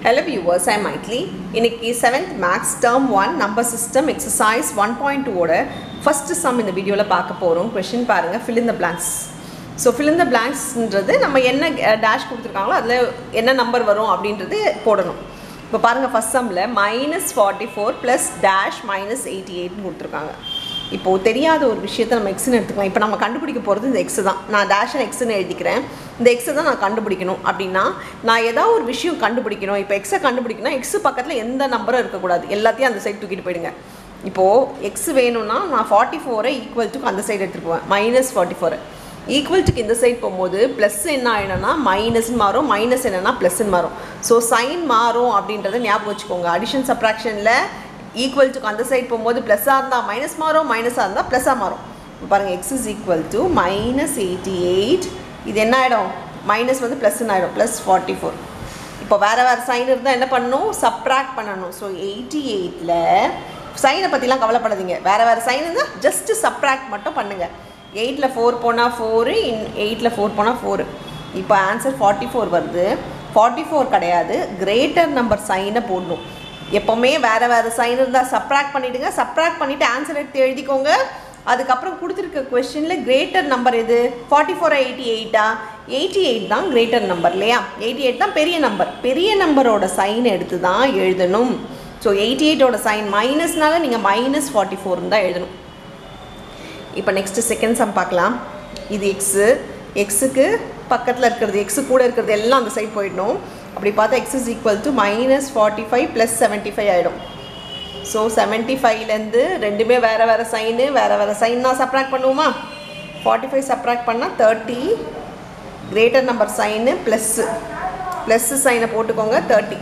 Hello viewers, I'm Maitli. இன்னைக்கு seventh maths term one number system exercise one point டூவோட first sum இந்த வீடியோவில் பார்க்க போகிறோம் கொஷின் பாருங்கள் fill in the blanks so fill in the blanksன்றது நம்ம என்ன டேஷ் கொடுத்துருக்காங்களோ அதில் என்ன நம்பர் வரும் அப்படின்றது போடணும் இப்போ பாருங்கள் ஃபஸ்ட் சம்மில் minus forty four plus dash minus eighty எயிட்னு கொடுத்துருக்காங்க இப்போது தெரியாத ஒரு விஷயத்தை நம்ம எக்ஸ்னு எடுத்துக்கலாம் இப்போ நம்ம கண்டுபிடிக்க போகிறது இந்த எக்ஸ் தான் நான் டேஷ் எக்ஸ்னு எழுதிக்கிறேன் இந்த எக்ஸை தான் நான் கண்டுபிடிக்கணும் அப்படின்னா நான் ஏதாவது ஒரு விஷயம் கண்டுபிடிக்கணும் இப்போ எக்ஸை கண்டுபிடிக்கணும் எக்ஸ் பக்கத்தில் எந்த நம்பரும் இருக்கக்கூடாது எல்லாத்தையும் அந்த சைடு தூக்கிட்டு போயிடுங்க இப்போது எக்ஸ் வேணும்னா நான் ஃபார்ட்டி ஃபோரை ஈக்குவல் டு அந்த சைடு எடுத்துகிட்டு போவேன் மைனஸ் ஃபார்ட்டி ஃபோரை ஈக்குவல் டுக்கு இந்த சைடு போகும்போது ப்ளஸ் என்ன ஆகிடும்னா மைனஸ்னு மாறும் மைனஸ் என்னன்னா ப்ளஸ்ன்னு மாறும் ஸோ சைன் மாறும் அப்படின்றத ஞாபகம் வச்சுக்கோங்க அடிஷன் சப்ராக்ஷனில் ஈக்குவல் டுக்கு அந்த சைடு போகும்போது ப்ளஸ்ஸாக இருந்தால் மைனஸ் மாறும் மைனஸாக இருந்தால் ப்ளஸ்ஸாக மாறும் இப்போ பாருங்கள் X is equal to minus eighty eight இது என்ன ஆகிடும் மைனஸ் வந்து ப்ளஸ்ன்னு ஆகிடும் ப்ளஸ் ஃபார்ட்டி ஃபோர் இப்போ வேறு வேறு சைன் இருந்தால் என்ன பண்ணணும் சப்ராக்ட் பண்ணணும் ஸோ எயிட்டி எயிட்டில் சைனை பற்றிலாம் கவலைப்படாதீங்க வேறு வேறு சைன் இருந்தால் ஜஸ்ட்டு சப்ராக்ட் மட்டும் பண்ணுங்கள் எயிட்டில் ஃபோர் போனால் ஃபோரு இன் எயிட்டில் ஃபோர் போனால் ஃபோரு இப்போ ஆன்சர் ஃபார்ட்டி ஃபோர் வருது ஃபார்ட்டி ஃபோர் கிடையாது கிரேட்டர் நம்பர் சைனை போடணும் எப்போவுமே வேறு வேறு சைன் இருந்தால் சப்ராக்ட் பண்ணிவிடுங்க சப்ராக்ட் பண்ணிவிட்டு ஆன்சர் எடுத்து எழுதிக்கோங்க அதுக்கப்புறம் கொடுத்துருக்க கொஷினில் கிரேட்டர் நம்பர் எது ஃபார்ட்டி ஃபோர் எயிட்டி எயிட்டா எயிட்டி எயிட் தான் கிரேட்டர் நம்பர் இல்லையா எயிட்டி எயிட் தான் பெரிய நம்பர் பெரிய நம்பரோட சைன் எடுத்து தான் எழுதணும் ஸோ எயிட்டி எயிட்டோட சைன் மைனஸ்னால நீங்கள் மைனஸ் ஃபார்ட்டி ஃபோர்னு தான் எழுதணும் இப்போ நெக்ஸ்ட்டு செகண்ட் சம் பார்க்கலாம் இது எக்ஸு எக்ஸுக்கு பக்கத்தில் இருக்கிறது எக்ஸு கூட இருக்கிறது எல்லாம் அந்த சைட் போயிடணும் அப்படி பார்த்தா X is equal to minus forty five plus seventy five ஆகிடும் ஸோ செவன்ட்டி ஃபைவ்லேருந்து ரெண்டுமே வேறு வேறு சைனு வேறு வேறு சைன் தான் சப்ராக்ட் பண்ணுவோமா ஃபார்ட்டி ஃபைவ் சப்ராக்ட் பண்ணால் thirty greater number sign plus plus சைனை போட்டுக்கோங்க தேர்ட்டி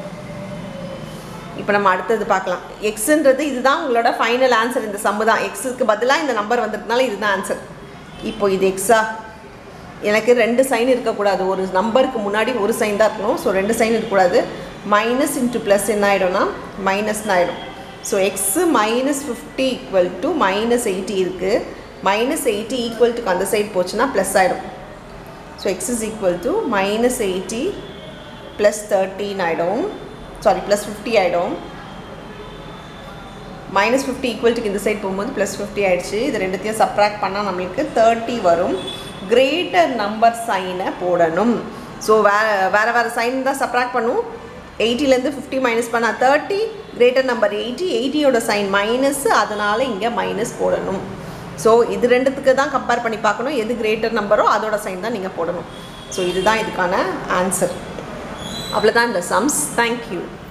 இப்போ நம்ம அடுத்தது பார்க்கலாம் எக்ஸுன்றது இதுதான் உங்களோட ஃபைனல் ஆன்சர் இந்த சம்மு தான் எக்ஸுக்கு பதிலாக இந்த நம்பர் வந்ததுனால இதுதான் ஆன்சர் இப்போ இது எக்ஸா எனக்கு ரெண்டு சைன் இருக்கக்கூடாது ஒரு நம்பருக்கு முன்னாடி ஒரு சைன் தான் இருக்கணும் ஸோ ரெண்டு சைன் இருக்கக்கூடாது மைனஸ் இன்ட்டு ப்ளஸ் என்ன ஆகிடும்னா மைனஸ்னு ஆகிடும் so X minus fifty equal to minus eighty இருக்குது மைனஸ் எயிட்டி ஈக்குவல் டுக்கு அந்த சைடு போச்சுன்னா ப்ளஸ் ஆகிடும் so X is equal to minus eighty plus தேர்ட்டின் ஆகிடும் சாரி ப்ளஸ் ஃபிஃப்டி ஆகிடும் மைனஸ் ஃபிஃப்டி ஈக்குவல்ட்டுக்கு இந்த சைட் போகும்போது ப்ளஸ் ஃபிஃப்டி ஆகிடுச்சு இது ரெண்டுத்தையும் சப்ராக்ட் பண்ணால் நம்மளுக்கு தேர்ட்டி வரும் கிரேட்டர் நம்பர் சைனை போடணும் ஸோ வேறு வேறு வேறு சைன் தான் சப்ராக்ட் பண்ணும் எயிட்டிலேருந்து ஃபிஃப்டி மைனஸ் பண்ணால் தேர்ட்டி கிரேட்டர் நம்பர் எயிட்டி எயிட்டியோட சைன் மைனஸ் அதனால் இங்கே மைனஸ் போடணும் ஸோ இது ரெண்டுத்துக்கு தான் கம்பேர் பண்ணி பார்க்கணும் எது கிரேட்டர் நம்பரோ அதோட சைன் தான் நீங்கள் போடணும் ஸோ இதுதான் இதுக்கான ஆன்சர் அவ்வளோதான் இந்த சம்ஸ் தேங்க்யூ